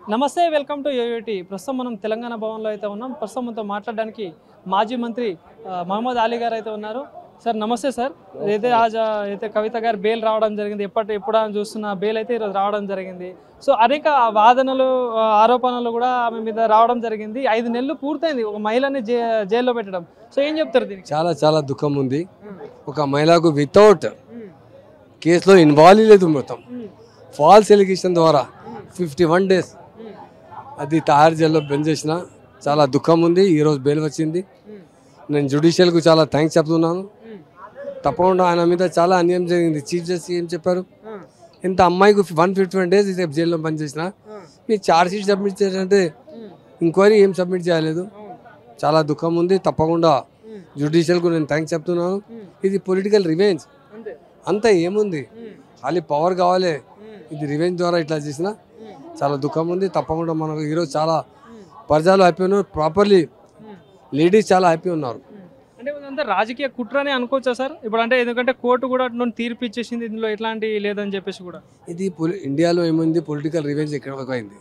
నమస్తే welcome to యూయూటీ ప్రస్తుతం మనం తెలంగాణ భవన్లో అయితే ఉన్నాం ప్రస్తుతం మనతో మాట్లాడడానికి మాజీ మంత్రి ఆ, మహమ్మద్ అలీ గారు అయితే ఉన్నారు సార్ నమస్తే సార్ అయితే ఆజ్ అయితే కవిత గారు బెయిల్ రావడం జరిగింది ఎప్పటి ఎప్పుడు అని చూస్తున్న బెయిల్ అయితే ఈరోజు రావడం జరిగింది సో అనేక వాదనలు ఆ, ఆరోపణలు కూడా ఆమె మీద రావడం జరిగింది ఐదు నెలలు పూర్తయింది ఒక మహిళని జై జైల్లో పెట్టడం సో ఏం చెప్తారు దీనికి చాలా చాలా దుఃఖం ఉంది ఒక మహిళకు వితౌట్ కేసులో ఇన్వాల్వ్ లేదు మొత్తం ఫాల్స్ ఎలిగేషన్ ద్వారా ఫిఫ్టీ వన్ డేస్ అది తయారు జైల్లో బెంచ్ చేసిన చాలా దుఃఖం ఉంది ఈరోజు బెయిల్ వచ్చింది నేను జ్యుడిషియల్కు చాలా థ్యాంక్స్ చెప్తున్నాను తప్పకుండా ఆయన మీద చాలా అన్యాయం జరిగింది చీఫ్ జస్టిస్ ఏం చెప్పారు ఇంత అమ్మాయికి వన్ ఫిఫ్టీ వన్ డేస్ రేపు జైల్లో పనిచేసిన మీరు ఛార్జ్ షీట్ సబ్మిట్ చేయాలంటే ఇంక్వైరీ ఏం సబ్మిట్ చేయలేదు చాలా దుఃఖం ఉంది తప్పకుండా జ్యుడిషియల్కు నేను థ్యాంక్స్ చెప్తున్నాను ఇది పొలిటికల్ రివెంజ్ అంతా ఏముంది ఖాళీ పవర్ కావాలి ఇది రివెంజ్ ద్వారా ఇట్లా చేసిన చాలా దుఃఖం ఉంది తప్పకుండా మనకు ఈరోజు చాలా ప్రజలు హ్యాపీ ఉన్నారు ప్రాపర్లీ లేడీస్ చాలా హ్యాపీ ఉన్నారు అంటే ఇదంతా రాజకీయ కుట్రనే అనుకోవచ్చా సార్ ఇప్పుడు అంటే ఎందుకంటే కోర్టు కూడా నన్ను తీర్పు ఇచ్చేసింది ఇందులో ఎట్లాంటి లేదని చెప్పేసి కూడా ఇది పొలి ఇండియాలో ఏమైంది పొలిటికల్ రివెంజ్ ఎక్కడ అయింది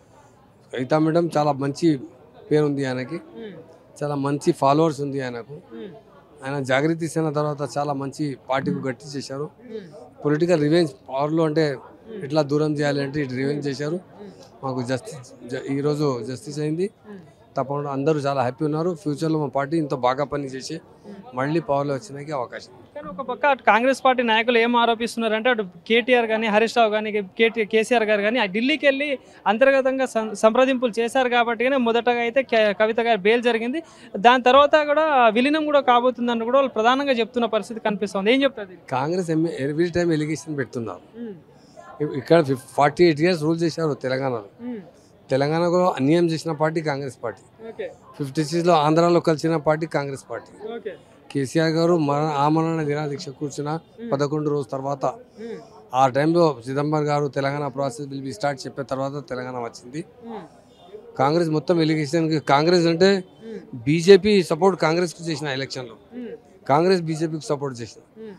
కవితా మేడం చాలా మంచి పేరు ఉంది ఆయనకి చాలా మంచి ఫాలోవర్స్ ఉంది ఆయనకు ఆయన జాగృతి తీసిన తర్వాత చాలా మంచి పార్టీకి గట్టి చేశారు పొలిటికల్ రివెంజ్ పవర్లో అంటే ఎట్లా దూరం చేయాలి అంటే ఇటు రివెంజ్ చేశారు మాకు జస్టిస్ జ- ఈరోజు జస్టిస్ అయింది తప్పకుండా అందరూ చాలా హ్యాపీ ఉన్నారు ఫ్యూచర్లో మా పార్టీ ఇంత బాగా పని చేసి మళ్ళీ పవర్లో వచ్చినాకి అవకాశం ఉంది. కానీ ఒక పక్క అటు కాంగ్రెస్ పార్టీ నాయకులు ఏం ఆరోపిస్తున్నారంటే అటు కేటీఆర్ కానీ హరీష్ రావు కానీ కేటీ కేసీఆర్ గారు కానీ ఆ ఢిల్లీకి వెళ్ళి అంతర్గతంగా సం- సంప్రదింపులు చేశారు కాబట్టి మొదటగా అయితే కే- కవిత గారి బెయిల్ జరిగింది దాని తర్వాత కూడా విలీనం కూడా కాబోతుందని కూడా వాళ్ళు ప్రధానంగా చెప్తున్న పరిస్థితి కనిపిస్తుంది ఏం చెప్తుంది కాంగ్రెస్ ఎంఏ ఎవ్రీ టైం ఎలిగేషన్ పెడుతున్నారు ఇ- ఇక్కడ ఫార్టీ ఎయిట్ ఇయర్స్ రూల్ చేశారు తెలంగాణలో తెలంగాణలో అన్యాయం చేసిన party Congress party okay fifty సిక్స్లో ఆంధ్రాలో కలిసిన party Congress party okay KCR గారు మరణ ఆమరణ నిరాదీక్ష కూర్చున్న పదకొండు రోజు తర్వాత ఆ టైంలో చిదంబరం గారు తెలంగాణ ప్రాసెస్ బిల్ స్టార్ట్ చెప్పిన తర్వాత తెలంగాణ వచ్చింది కాంగ్రెస్ మొత్తం ఎలిగేషన్ కాంగ్రెస్ అంటే బీజేపీ సపోర్ట్ కాంగ్రెస్కి చేసిన ఎలక్షన్లో కాంగ్రెస్ బీజేపీకి సపోర్ట్ చేసిన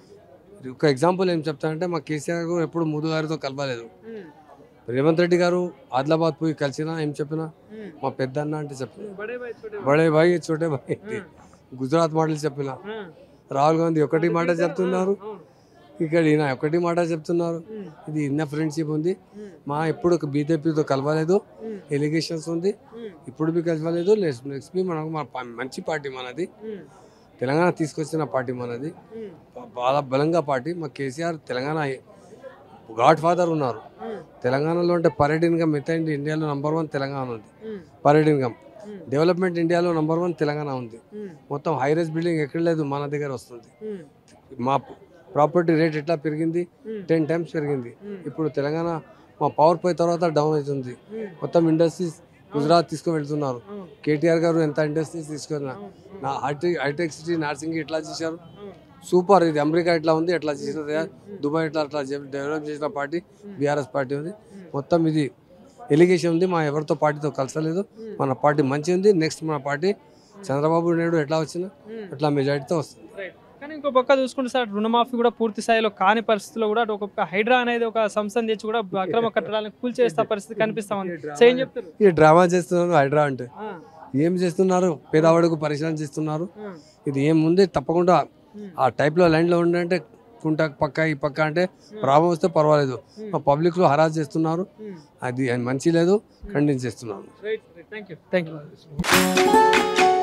ఒక ఎగ్జాంపుల్ ఏం చెప్తానంటే మా కేసీఆర్ గారు ఎప్పుడు మోదీ గారితో కలవలేదు రేవంత్ రెడ్డి గారు ఆదిలాబాద్ పోయి కలిసినా ఏం చెప్పినా మా పెద్ద అన్న అంటే చెప్పిన బడే భాయ్ చోటే భాయ్ గుజరాత్ మాటలు చెప్పిన రాహుల్ గాంధీ ఒకటి మాట చెప్తున్నారు ఇక్కడ ఈయన ఒకటి మాట చెప్తున్నారు ఇది ఇన్న ఫ్రెండ్షిప్ ఉంది మా ఎప్పుడు ఒక బీజేపీతో కలవలేదు ఎలిగేషన్స్ ఉంది ఇప్పుడు బి కలవలేదు నెక్స్ట్ నెక్స్ట్ బి మనకు మన ప- మంచి పార్టీ మనది తెలంగాణ తీసుకొచ్చిన పార్టీ మనది బ- చాలా బలంగా పార్టీ మా కేసీఆర్ తెలంగాణ గాడ్ ఫాదర్ ఉన్నారు తెలంగాణలో అంటే పర్యటన ఇన్కమ్ ఎంత అండి ఇండియాలో నంబర్ వన్ తెలంగాణ ఉంది పర్యటన ఇన్కమ్ డెవలప్మెంట్ ఇండియాలో నంబర్ వన్ తెలంగాణ ఉంది మొత్తం హైరేస్ బిల్డింగ్ ఎక్కడ లేదు మన దగ్గర వస్తుంది మా ప్రాపర్టీ రేట్ ఎట్లా పెరిగింది టెన్ టైమ్స్ పెరిగింది ఇప్పుడు తెలంగాణ మా పవర్ పోయిన తర్వాత డౌన్ అవుతుంది మొత్తం ఇండస్ట్రీస్ గుజరాత్ తీసుకుని వెళ్తున్నారు కేటీఆర్ గారు ఎంత ఇండస్ట్రీస్ తీసుకున్నా నా హైటెక్ హైటెక్ సిటీ నర్సింగ్ ఎట్లా చేశారు సూపర్ ఇది అమెరికా ఎట్లా ఉంది ఎట్లా చేసిన దుబాయ్ ఎట్లా అట్లా డెవలప్ చేసిన పార్టీ బీఆర్ఎస్ పార్టీ ఉంది మొత్తం ఇది ఎలిగేషన్ ఉంది మా ఎవరితో పార్టీతో కలసలేదు మన పార్టీ మంచి ఉంది నెక్స్ట్ మన పార్టీ చంద్రబాబు నాయుడు ఎట్లా వచ్చినా అట్లా మెజారిటీతో వస్తుంది కానీ ఇంకో పక్క చూసుకుంటే సార్ రుణమాఫీ కూడా పూర్తి స్థాయిలో కాని పరిస్థితిలో కూడా అటు ఒక పక్క హైడ్రా అనేది ఒక సంస్థను తెచ్చి కూడా అక్రమ కట్టడాలను కూల్చేస్తా పరిస్థితి కనిపిస్తా ఉంది సో ఏం చెప్తారు ఈ డ్రామా చేస్తున్నారు హైడ్రా అంటే ఆ, ఏం చేస్తున్నారు పేదవాడికి పరిశ్రమ చేస్తున్నారు ఆ, ఇది ఏముంది తప్పకుండా ఆ టైప్లో లైన్లో ఉండంటే కుంట పక్క ఈ పక్క అంటే ప్రాబ్లం వస్తే పర్వాలేదు మా పబ్లిక్లో హరాజ్ చేస్తున్నారు ఉమ్. అది మంచి లేదు ఖండించేస్తున్నాను right thank you thank you